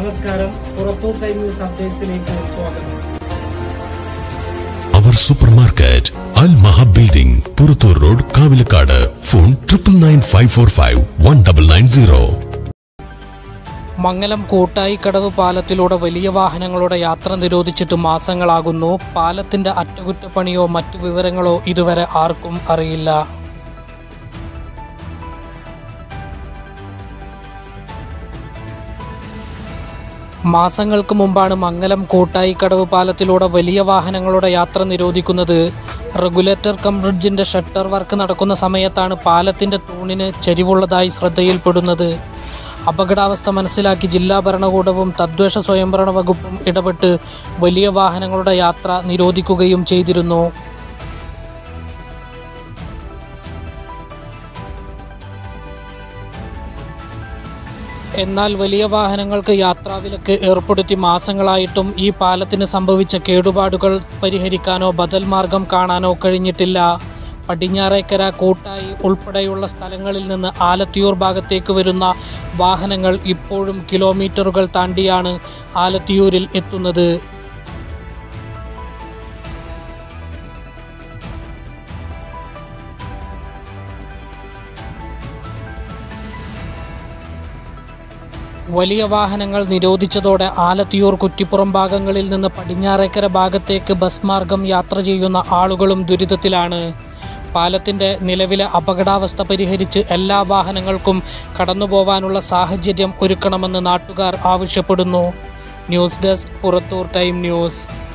നമസ്കാരം Purathur time news അപ്ഡേറ്റ്സിലേക്ക് സ്വാഗതം our super market Al Maha building Purathur road Kavilakkad phone triple nine five four five one double nine zero Mangalam Koottayikadavu പാലത്തിലൂടെ വലിയ വാഹനങ്ങളുടെ യാത്ര നിരോധിച്ചിട്ട് മാസങ്ങളാകുന്നു പാലത്തിന്റെ അറ്റകുറ്റപ്പണിയോ മറ്റു വിവരങ്ങളോ ഇതുവരെ ആർക്കും അറിയില്ല മാസങ്ങൾക്ക് മുമ്പാണ് മംഗലം കൂട്ടായിക്കടവ് പാലത്തിലൂടെ വലിയ വാഹനങ്ങളുടെ യാത്ര നിരോധിക്കുന്നത് റെഗുലേറ്റർ കം ബ്രിഡ്ജിന്റെ ഷട്ടർ വർക്ക് നടക്കുന്ന സമയത്താണ് പാലത്തിന്റെ തൂണിന് ചെരിവുള്ളതായി ശ്രദ്ധയിൽപ്പെടുന്നത് അപകടാവസ്ഥ മനസ്സിലാക്കി ജില്ലാ ഭരണകൂടവും തദ്ദേശ സ്വയംഭരണ വകുപ്പും ഇടപെട്ട് വലിയ വാഹനങ്ങളുടെ യാത്ര നിരോധിക്കുകയും ചെയ്തിരുന്നു എന്നാൽ വലിയ വാഹനങ്ങൾക്ക് യാത്രാവിലക്ക് ഏർപ്പെടുത്തി മാസങ്ങളായിട്ടും ഈ പാലത്തിന് സംഭവിച്ച കേടുപാടുകൾ പരിഹരിക്കാനോ ബദൽ മാർഗം കാണാനോ കഴിഞ്ഞിട്ടില്ല പടിഞ്ഞാറേക്കര കൂട്ടായി ഉൾപ്പെടെയുള്ള സ്ഥലങ്ങളിൽ നിന്ന് ആലത്തിയൂർ ഭാഗത്തേക്ക് വരുന്ന വാഹനങ്ങൾ ഇപ്പോഴും കിലോമീറ്ററുകൾ താണ്ടിയാണ് ആലത്തിയൂരിൽ എത്തുന്നത് വലിയ വാഹനങ്ങൾ നിരോധിച്ചതോടെ ആലത്തിയൂർ കുറ്റിപ്പുറം ഭാഗങ്ങളിൽ നിന്ന് പടിഞ്ഞാറേക്കര ഭാഗത്തേക്ക് ബസ് മാർഗം യാത്ര ചെയ്യുന്ന ആളുകളും ദുരിതത്തിലാണ് പാലത്തിന്റെ നിലവിലെ അപകടാവസ്ഥ പരിഹരിച്ച് എല്ലാ വാഹനങ്ങൾക്കും കടന്നുപോവാനുള്ള സാഹചര്യം ഒരുക്കണമെന്ന് നാട്ടുകാർ ആവശ്യപ്പെടുന്നു news desk Purathur time news